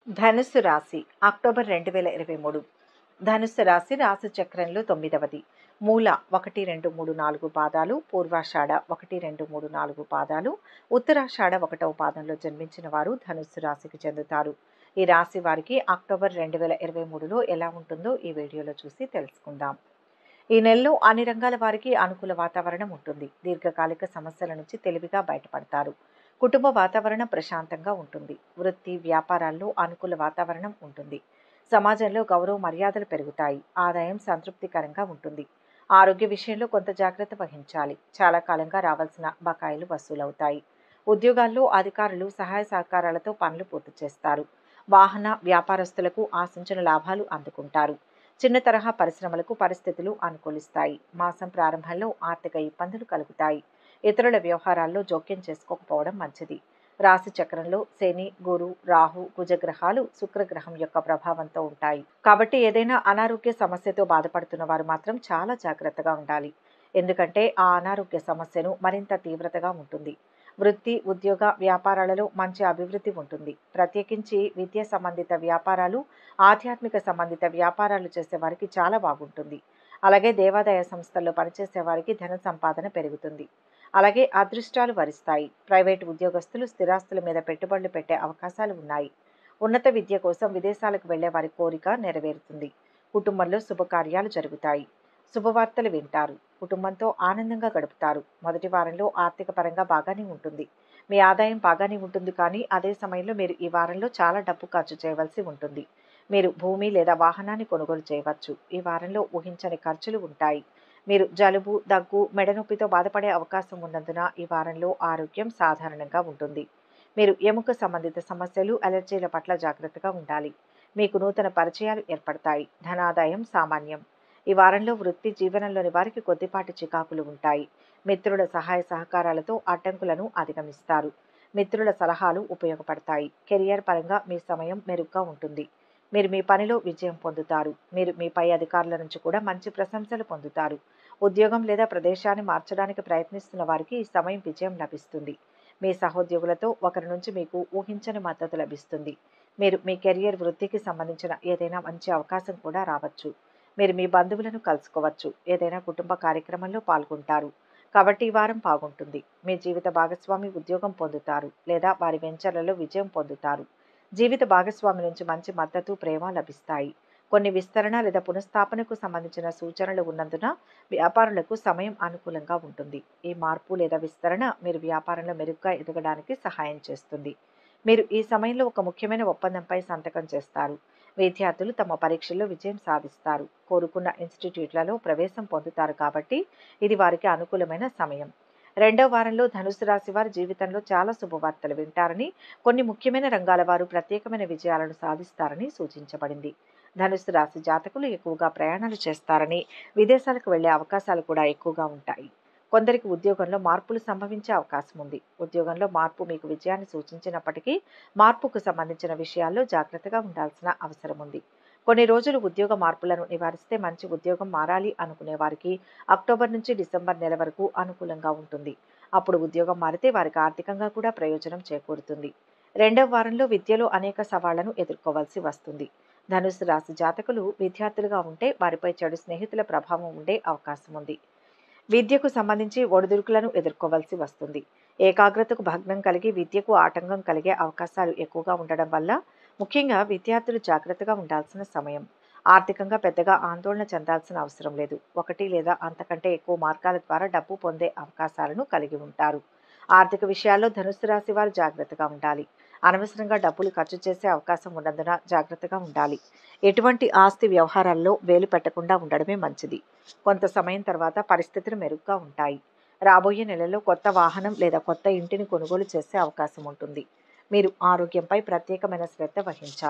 ధనుస్సు రాశి అక్టోబర్ రెండు వేల ఇరవై మూడు ధనుస్సు రాశి రాశి చక్రంలో తొమ్మిదవది మూల ఒకటి రెండు మూడు నాలుగు పాదాలు పూర్వాషాఢ ఒకటి రెండు మూడు నాలుగు పాదాలు ఉత్తరాషాఢ ఒకటవ పాదంలో జన్మించిన వారు ధనుస్సు రాశికి చెందుతారు ఈ రాశి వారికి అక్టోబర్ రెండు వేల ఇరవై మూడులో ఎలా ఉంటుందో ఈ వీడియోలో చూసి తెలుసుకుందాం ఈ నెలలో అన్ని రంగాల వారికి అనుకూల వాతావరణం ఉంటుంది దీర్ఘకాలిక సమస్యల నుంచి తెలివిగా బయటపడతారు కుటుంబ వాతావరణం ప్రశాంతంగా ఉంటుంది వృత్తి వ్యాపారాల్లో అనుకూల వాతావరణం ఉంటుంది సమాజంలో గౌరవ మర్యాదలు పెరుగుతాయి ఆదాయం సంతృప్తికరంగా ఉంటుంది ఆరోగ్య విషయంలో కొంత జాగ్రత్త వహించాలి చాలా కాలంగా రావాల్సిన బకాయిలు వసూలవుతాయి ఉద్యోగాల్లో అధికారులు సహాయ సహకారాలతో పనులు పూర్తి చేస్తారు వాహన వ్యాపారస్తులకు ఆశించిన లాభాలు అందుకుంటారు చిన్న తరహా పరిశ్రమలకు పరిస్థితులు అనుకూలిస్తాయి మాసం ప్రారంభంలో ఆర్థిక ఇబ్బందులు కలుగుతాయి ఇతరుల వ్యవహారాల్లో జోక్యం చేసుకోకపోవడం మంచిది రాశి చక్రంలో శని గురు రాహు కుజగ్రహాలు శుక్రగ్రహం యొక్క ప్రభావంతో ఉంటాయి కాబట్టి ఏదైనా అనారోగ్య సమస్యతో బాధపడుతున్న వారు మాత్రం చాలా జాగ్రత్తగా ఉండాలి ఎందుకంటే ఆ అనారోగ్య సమస్యను మరింత తీవ్రతగా ఉంటుంది వృత్తి ఉద్యోగ వ్యాపారాలలో మంచి అభివృద్ధి ఉంటుంది ప్రత్యేకించి విద్య సంబంధిత వ్యాపారాలు ఆధ్యాత్మిక సంబంధిత వ్యాపారాలు చేసే వారికి చాలా బాగుంటుంది అలాగే దేవాదాయ సంస్థల్లో పనిచేసే వారికి ధన సంపాదన పెరుగుతుంది అలాగే అదృష్టాలు వరిస్తాయి ప్రైవేటు ఉద్యోగస్తులు స్థిరాస్తుల మీద పెట్టుబడులు పెట్టే అవకాశాలు ఉన్నాయి ఉన్నత విద్య కోసం విదేశాలకు వెళ్లే వారి కోరిక నెరవేరుతుంది కుటుంబంలో శుభకార్యాలు జరుగుతాయి శుభవార్తలు వింటారు కుటుంబంతో ఆనందంగా గడుపుతారు మొదటి వారంలో ఆర్థిక పరంగా బాగానే ఉంటుంది మీ ఆదాయం బాగానే ఉంటుంది కానీ అదే సమయంలో మీరు ఈ వారంలో చాలా డబ్బు ఖర్చు చేయవలసి ఉంటుంది మీరు భూమి లేదా వాహనాన్ని కొనుగోలు చేయవచ్చు ఈ వారంలో ఊహించని ఖర్చులు ఉంటాయి మీరు జలుబు దగ్గు మెడనొప్పితో బాధపడే అవకాశం ఉన్నందున ఈ వారంలో ఆరోగ్యం సాధారణంగా ఉంటుంది మీరు ఎముక సంబంధిత సమస్యలు అలర్జీల పట్ల జాగ్రత్తగా ఉండాలి మీకు నూతన పరిచయాలు ఏర్పడతాయి ధనాదాయం సామాన్యం ఈ వారంలో వృత్తి జీవనంలోని వారికి కొద్దిపాటి చికాకులు ఉంటాయి మిత్రుల సహాయ సహకారాలతో అడ్డంకులను అధిగమిస్తారు మిత్రుల సలహాలు ఉపయోగపడతాయి కెరియర్ పరంగా మీ సమయం మెరుగ్గా ఉంటుంది మీరు మీ పనిలో విజయం పొందుతారు మీరు మీ పై అధికారుల నుంచి కూడా మంచి ప్రశంసలు పొందుతారు ఉద్యోగం లేదా ప్రదేశాన్ని మార్చడానికి ప్రయత్నిస్తున్న వారికి ఈ సమయం విజయం లభిస్తుంది మీ సహోద్యోగులతో ఒకరి నుంచి మీకు ఊహించని మద్దతు లభిస్తుంది మీరు మీ కెరియర్ వృద్ధికి సంబంధించిన ఏదైనా మంచి అవకాశం కూడా రావచ్చు మీరు మీ బంధువులను కలుసుకోవచ్చు ఏదైనా కుటుంబ కార్యక్రమంలో పాల్గొంటారు కాబట్టి ఈ వారం బాగుంటుంది మీ జీవిత భాగస్వామి ఉద్యోగం పొందుతారు లేదా వారి వెంచర్లలో విజయం పొందుతారు జీవిత భాగస్వామి నుంచి మంచి మద్దతు ప్రేమ లభిస్తాయి కొన్ని విస్తరణ లేదా పునఃస్థాపనకు సంబంధించిన సూచనలు ఉన్నందున వ్యాపారులకు సమయం అనుకూలంగా ఉంటుంది ఈ మార్పు లేదా విస్తరణ మీరు వ్యాపారంలో మెరుగ్గా ఎదగడానికి సహాయం చేస్తుంది మీరు ఈ సమయంలో ఒక ముఖ్యమైన ఒప్పందంపై సంతకం చేస్తారు విద్యార్థులు తమ పరీక్షల్లో విజయం సాధిస్తారు కోరుకున్న ఇన్స్టిట్యూట్లలో ప్రవేశం పొందుతారు కాబట్టి ఇది వారికి అనుకూలమైన సమయం రెండవ వారంలో ధనుసు రాశి వారి జీవితంలో చాలా శుభవార్తలు వింటారని కొన్ని ముఖ్యమైన రంగాల వారు ప్రత్యేకమైన విజయాలను సాధిస్తారని సూచించబడింది ధనుసు రాశి జాతకులు ఎక్కువగా ప్రయాణాలు చేస్తారని విదేశాలకు వెళ్లే అవకాశాలు కూడా ఎక్కువగా ఉంటాయి కొందరికి ఉద్యోగంలో మార్పులు సంభవించే అవకాశం ఉంది ఉద్యోగంలో మార్పు మీకు విజయాన్ని సూచించినప్పటికీ మార్పుకు సంబంధించిన విషయాల్లో జాగ్రత్తగా ఉండాల్సిన అవసరం ఉంది కొన్ని రోజులు ఉద్యోగ మార్పులను నివారిస్తే మంచి ఉద్యోగం మారాలి అనుకునే వారికి అక్టోబర్ నుంచి డిసెంబర్ నెల వరకు అనుకూలంగా ఉంటుంది అప్పుడు ఉద్యోగం మారితే వారికి ఆర్థికంగా కూడా ప్రయోజనం చేకూరుతుంది రెండవ వారంలో విద్యలో అనేక సవాళ్లను ఎదుర్కోవాల్సి వస్తుంది ధనుసు రాశి జాతకులు విద్యార్థులుగా ఉంటే వారిపై చెడు స్నేహితుల ప్రభావం ఉండే అవకాశం ఉంది విద్యకు సంబంధించి ఒడిదుడుకులను ఎదుర్కోవాల్సి వస్తుంది ఏకాగ్రతకు భగ్నం కలిగి విద్యకు ఆటంకం కలిగే అవకాశాలు ఎక్కువగా ఉండడం వల్ల ముఖ్యంగా విద్యార్థులు జాగ్రత్తగా ఉండాల్సిన సమయం ఆర్థికంగా పెద్దగా ఆందోళన చెందాల్సిన అవసరం లేదు ఒకటి లేదా అంతకంటే ఎక్కువ మార్గాల ద్వారా డబ్బు పొందే అవకాశాలను కలిగి ఉంటారు ఆర్థిక విషయాల్లో ధనుసు రాశి వారు జాగ్రత్తగా ఉండాలి అనవసరంగా డబ్బులు ఖర్చు చేసే అవకాశం ఉన్నందున జాగ్రత్తగా ఉండాలి ఎటువంటి ఆస్తి వ్యవహారాల్లో వేలు పెట్టకుండా ఉండడమే మంచిది కొంత సమయం తర్వాత పరిస్థితులు మెరుగ్గా ఉంటాయి రాబోయే నెలలో కొత్త వాహనం లేదా కొత్త ఇంటిని కొనుగోలు చేసే అవకాశం ఉంటుంది మీరు ఆరోగ్యంపై ప్రత్యేకమైన శ్రద్ధ వహించాలి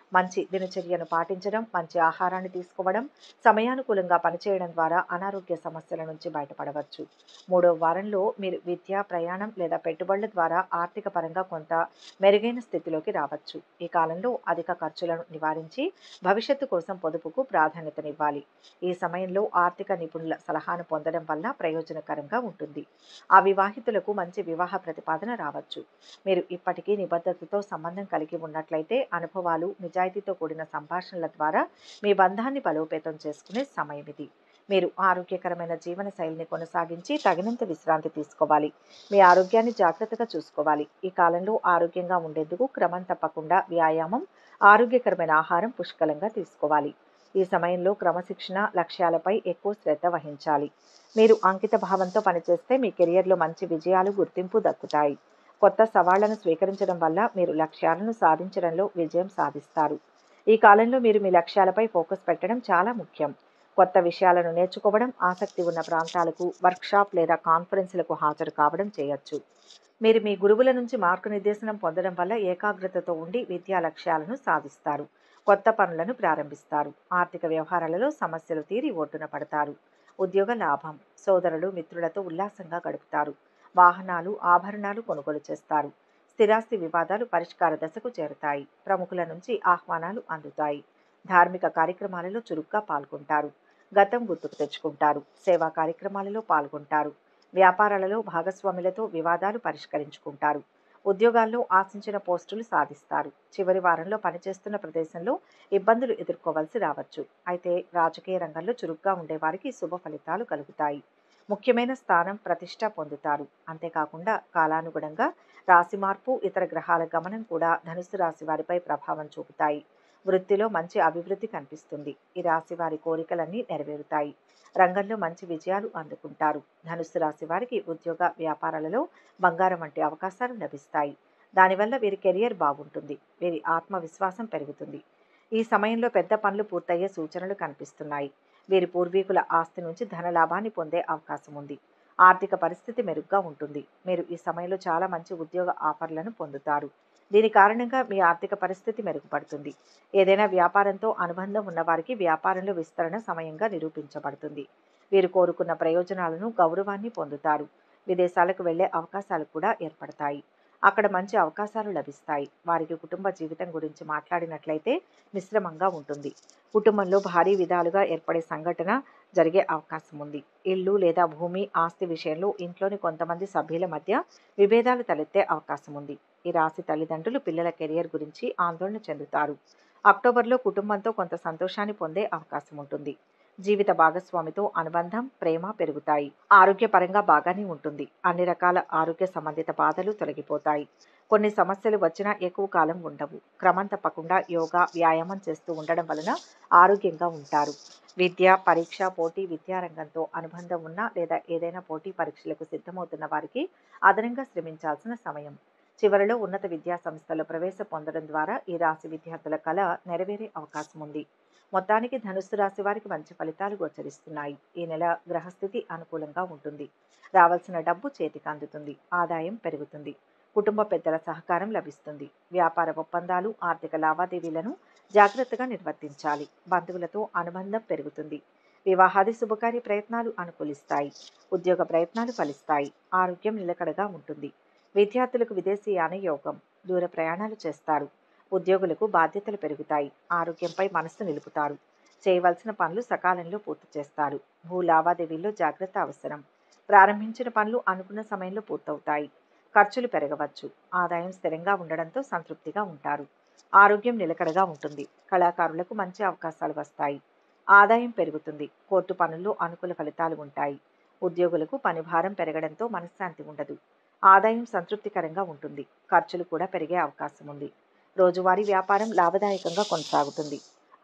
మంచి దినచర్యను పాటించడం మంచి ఆహారాన్ని తీసుకోవడం సమయానుకూలంగా పనిచేయడం ద్వారా అనారోగ్య సమస్యల నుంచి బయటపడవచ్చు మూడో వారంలో మీరు విద్య ప్రయాణం లేదా పెట్టుబడుల ద్వారా ఆర్థిక పరంగా కొంత మెరుగైన స్థితిలోకి రావచ్చు ఈ కాలంలో అధిక ఖర్చులను నివారించి భవిష్యత్తు కోసం పొదుపుకు ప్రాధాన్యతనివ్వాలి ఈ సమయంలో ఆర్థిక నిపుణుల సలహాను పొందడం వల్ల ప్రయోజనకరంగా ఉంటుంది అవివాహితులకు మంచి వివాహ ప్రతిపాదన రావచ్చు మీరు ఇప్పటికీ నిబద్ధతతో సంబంధం కలిగి ఉన్నట్లయితే అనుభవాలు నిజాయితీతో కూడిన సంభాషణల ద్వారా మీ బంధాన్ని బలోపేతం చేసుకునే సమయం ఇది మీరు ఆరోగ్యకరమైన జీవన శైలిని కొనసాగించి తగినంత విశ్రాంతి తీసుకోవాలి మీ ఆరోగ్యాన్ని జాగ్రత్తగా చూసుకోవాలి ఈ కాలంలో ఆరోగ్యంగా ఉండేందుకు క్రమం తప్పకుండా వ్యాయామం ఆరోగ్యకరమైన ఆహారం పుష్కలంగా తీసుకోవాలి ఈ సమయంలో క్రమశిక్షణ లక్ష్యాలపై ఎక్కువ శ్రద్ధ వహించాలి మీరు అంకిత భావంతో పనిచేస్తే మీ కెరియర్లో మంచి విజయాలు గుర్తింపు దక్కుతాయి కొత్త సవాళ్లను స్వీకరించడం వల్ల మీరు లక్ష్యాలను సాధించడంలో విజయం సాధిస్తారు ఈ కాలంలో మీరు మీ లక్ష్యాలపై ఫోకస్ పెట్టడం చాలా ముఖ్యం కొత్త విషయాలను నేర్చుకోవడం ఆసక్తి ఉన్న ప్రాంతాలకు వర్క్షాప్ లేదా కాన్ఫరెన్స్లకు హాజరు కావడం చేయొచ్చు మీరు మీ గురువుల నుంచి మార్గనిర్దేశనం పొందడం వల్ల ఏకాగ్రతతో ఉండి విద్యా లక్ష్యాలను సాధిస్తారు కొత్త పనులను ప్రారంభిస్తారు ఆర్థిక వ్యవహారాలలో సమస్యలు తీరి ఒడ్డున పడతారు ఉద్యోగ లాభం సోదరులు మిత్రులతో ఉల్లాసంగా గడుపుతారు వాహనాలు ఆభరణాలు కొనుగోలు చేస్తారు స్థిరాస్తి వివాదాలు పరిష్కార దశకు చేరుతాయి ప్రముఖుల నుంచి ఆహ్వానాలు అందుతాయి ధార్మిక కార్యక్రమాలలో చురుగ్గా పాల్గొంటారు గతం గుర్తుకు తెచ్చుకుంటారు సేవా కార్యక్రమాలలో పాల్గొంటారు వ్యాపారాలలో భాగస్వాములతో వివాదాలు పరిష్కరించుకుంటారు ఉద్యోగాల్లో ఆశించిన పోస్టులు సాధిస్తారు చివరి వారంలో పనిచేస్తున్న ప్రదేశంలో ఇబ్బందులు ఎదుర్కోవాల్సి రావచ్చు అయితే రాజకీయ రంగంలో చురుగ్గా ఉండేవారికి శుభ ఫలితాలు కలుగుతాయి ముఖ్యమైన స్థానం ప్రతిష్ట పొందుతారు అంతేకాకుండా కాలానుగుణంగా రాశి మార్పు ఇతర గ్రహాల గమనం కూడా ధనుసు రాశి వారిపై ప్రభావం చూపుతాయి వృత్తిలో మంచి అభివృద్ధి కనిపిస్తుంది ఈ రాశి వారి కోరికలన్నీ నెరవేరుతాయి రంగంలో మంచి విజయాలు అందుకుంటారు ధనుస్సు రాశి వారికి ఉద్యోగ వ్యాపారాలలో బంగారం వంటి అవకాశాలు లభిస్తాయి దానివల్ల వీరి కెరియర్ బాగుంటుంది వీరి ఆత్మవిశ్వాసం పెరుగుతుంది ఈ సమయంలో పెద్ద పనులు పూర్తయ్యే సూచనలు కనిపిస్తున్నాయి వీరి పూర్వీకుల ఆస్తి నుంచి ధన లాభాన్ని పొందే అవకాశం ఉంది ఆర్థిక పరిస్థితి మెరుగ్గా ఉంటుంది మీరు ఈ సమయంలో చాలా మంచి ఉద్యోగ ఆఫర్లను పొందుతారు దీని కారణంగా మీ ఆర్థిక పరిస్థితి మెరుగుపడుతుంది ఏదైనా వ్యాపారంతో అనుబంధం ఉన్నవారికి వ్యాపారంలో విస్తరణ సమయంగా నిరూపించబడుతుంది వీరు కోరుకున్న ప్రయోజనాలను గౌరవాన్ని పొందుతారు విదేశాలకు వెళ్లే అవకాశాలు కూడా ఏర్పడతాయి అక్కడ మంచి అవకాశాలు లభిస్తాయి వారికి కుటుంబ జీవితం గురించి మాట్లాడినట్లయితే మిశ్రమంగా ఉంటుంది కుటుంబంలో భారీ విధాలుగా ఏర్పడే సంఘటన జరిగే అవకాశం ఉంది ఇల్లు లేదా భూమి ఆస్తి విషయంలో ఇంట్లోని కొంతమంది సభ్యుల మధ్య విభేదాలు తలెత్తే అవకాశం ఉంది ఈ రాశి తల్లిదండ్రులు పిల్లల కెరియర్ గురించి ఆందోళన చెందుతారు అక్టోబర్లో కుటుంబంతో కొంత సంతోషాన్ని పొందే అవకాశం ఉంటుంది జీవిత భాగస్వామితో అనుబంధం ప్రేమ పెరుగుతాయి ఆరోగ్యపరంగా బాగానే ఉంటుంది అన్ని రకాల ఆరోగ్య సంబంధిత బాధలు తొలగిపోతాయి కొన్ని సమస్యలు వచ్చినా ఎక్కువ కాలం ఉండవు క్రమం తప్పకుండా యోగా వ్యాయామం చేస్తూ ఉండడం వలన ఆరోగ్యంగా ఉంటారు విద్య పరీక్ష పోటీ విద్యారంగంతో అనుబంధం ఉన్న లేదా ఏదైనా పోటీ పరీక్షలకు సిద్ధమవుతున్న వారికి అదనంగా శ్రమించాల్సిన సమయం చివరిలో ఉన్నత విద్యా సంస్థలో ప్రవేశ పొందడం ద్వారా ఈ రాశి విద్యార్థుల కళ నెరవేరే అవకాశం ఉంది మొత్తానికి ధనుస్సు రాశి వారికి మంచి ఫలితాలు గోచరిస్తున్నాయి ఈ నెల గ్రహస్థితి అనుకూలంగా ఉంటుంది రావాల్సిన డబ్బు చేతికి అందుతుంది ఆదాయం పెరుగుతుంది కుటుంబ పెద్దల సహకారం లభిస్తుంది వ్యాపార ఒప్పందాలు ఆర్థిక లావాదేవీలను జాగ్రత్తగా నిర్వర్తించాలి బంధువులతో అనుబంధం పెరుగుతుంది వివాహాది శుభకార్య ప్రయత్నాలు అనుకూలిస్తాయి ఉద్యోగ ప్రయత్నాలు ఫలిస్తాయి ఆరోగ్యం నిలకడగా ఉంటుంది విద్యార్థులకు విదేశీయాన యోగం దూర ప్రయాణాలు చేస్తారు ఉద్యోగులకు బాధ్యతలు పెరుగుతాయి ఆరోగ్యంపై మనస్సు నిలుపుతారు చేయవలసిన పనులు సకాలంలో పూర్తి చేస్తారు భూ లావాదేవీల్లో జాగ్రత్త అవసరం ప్రారంభించిన పనులు అనుకున్న సమయంలో పూర్తవుతాయి ఖర్చులు పెరగవచ్చు ఆదాయం స్థిరంగా ఉండడంతో సంతృప్తిగా ఉంటారు ఆరోగ్యం నిలకడగా ఉంటుంది కళాకారులకు మంచి అవకాశాలు వస్తాయి ఆదాయం పెరుగుతుంది కోర్టు పనుల్లో అనుకూల ఫలితాలు ఉంటాయి ఉద్యోగులకు పని భారం పెరగడంతో మనశ్శాంతి ఉండదు ఆదాయం సంతృప్తికరంగా ఉంటుంది ఖర్చులు కూడా పెరిగే అవకాశం ఉంది రోజువారీ వ్యాపారం లాభదాయకంగా కొనసాగుతుంది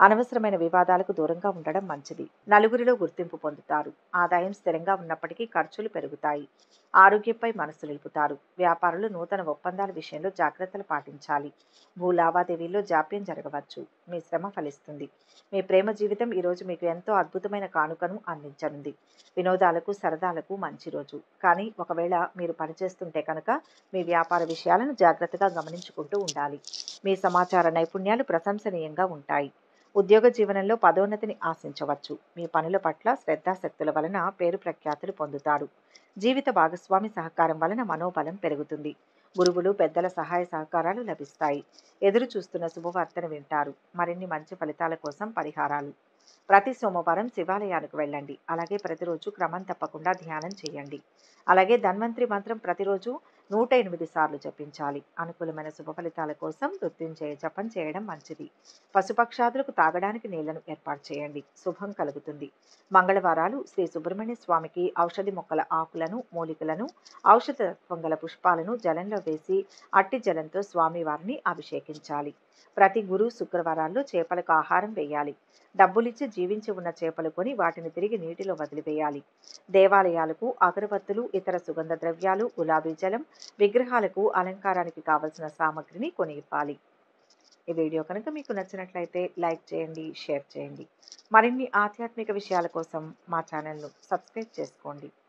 అనవసరమైన వివాదాలకు దూరంగా ఉండడం మంచిది నలుగురిలో గుర్తింపు పొందుతారు ఆదాయం స్థిరంగా ఉన్నప్పటికీ ఖర్చులు పెరుగుతాయి ఆరోగ్యంపై మనసు నిలుపుతారు వ్యాపారులు నూతన ఒప్పందాల విషయంలో జాగ్రత్తలు పాటించాలి భూ లావాదేవీల్లో జాప్యం జరగవచ్చు మీ శ్రమ ఫలిస్తుంది మీ ప్రేమ జీవితం ఈరోజు మీకు ఎంతో అద్భుతమైన కానుకను అందించనుంది వినోదాలకు సరదాలకు మంచి రోజు కానీ ఒకవేళ మీరు పనిచేస్తుంటే కనుక మీ వ్యాపార విషయాలను జాగ్రత్తగా గమనించుకుంటూ ఉండాలి మీ సమాచార నైపుణ్యాలు ప్రశంసనీయంగా ఉంటాయి ఉద్యోగ జీవనంలో పదోన్నతిని ఆశించవచ్చు మీ పనుల పట్ల శ్రద్ధాశక్తుల వలన పేరు ప్రఖ్యాతులు పొందుతారు జీవిత భాగస్వామి సహకారం వలన మనోబలం పెరుగుతుంది గురువులు పెద్దల సహాయ సహకారాలు లభిస్తాయి ఎదురు చూస్తున్న శుభవార్తను వింటారు మరిన్ని మంచి ఫలితాల కోసం పరిహారాలు ప్రతి సోమవారం శివాలయానికి వెళ్ళండి అలాగే ప్రతిరోజు క్రమం తప్పకుండా ధ్యానం చేయండి అలాగే ధన్వంతరి మంత్రం ప్రతిరోజు నూట ఎనిమిది సార్లు జపించాలి అనుకూలమైన శుభ ఫలితాల కోసం మృత్యుంజయ జపం చేయడం మంచిది పశుపక్షాదులకు తాగడానికి నీళ్లను ఏర్పాటు చేయండి శుభం కలుగుతుంది మంగళవారాలు శ్రీ సుబ్రహ్మణ్య స్వామికి ఔషధి మొక్కల ఆకులను మూలికలను ఔషధత్వం గల పుష్పాలను జలంలో వేసి అట్టి జలంతో స్వామివారిని అభిషేకించాలి ప్రతి గురు శుక్రవారాల్లో చేపలకు ఆహారం వేయాలి డబ్బులిచ్చి జీవించి ఉన్న చేపలు కొని వాటిని తిరిగి నీటిలో వదిలివేయాలి దేవాలయాలకు అగరబత్తులు ఇతర సుగంధ ద్రవ్యాలు గులాబీ జలం విగ్రహాలకు అలంకారానికి కావలసిన సామగ్రిని కొని ఇవ్వాలి ఈ వీడియో కనుక మీకు నచ్చినట్లయితే లైక్ చేయండి షేర్ చేయండి మరిన్ని ఆధ్యాత్మిక విషయాల కోసం మా ఛానల్ను సబ్స్క్రైబ్ చేసుకోండి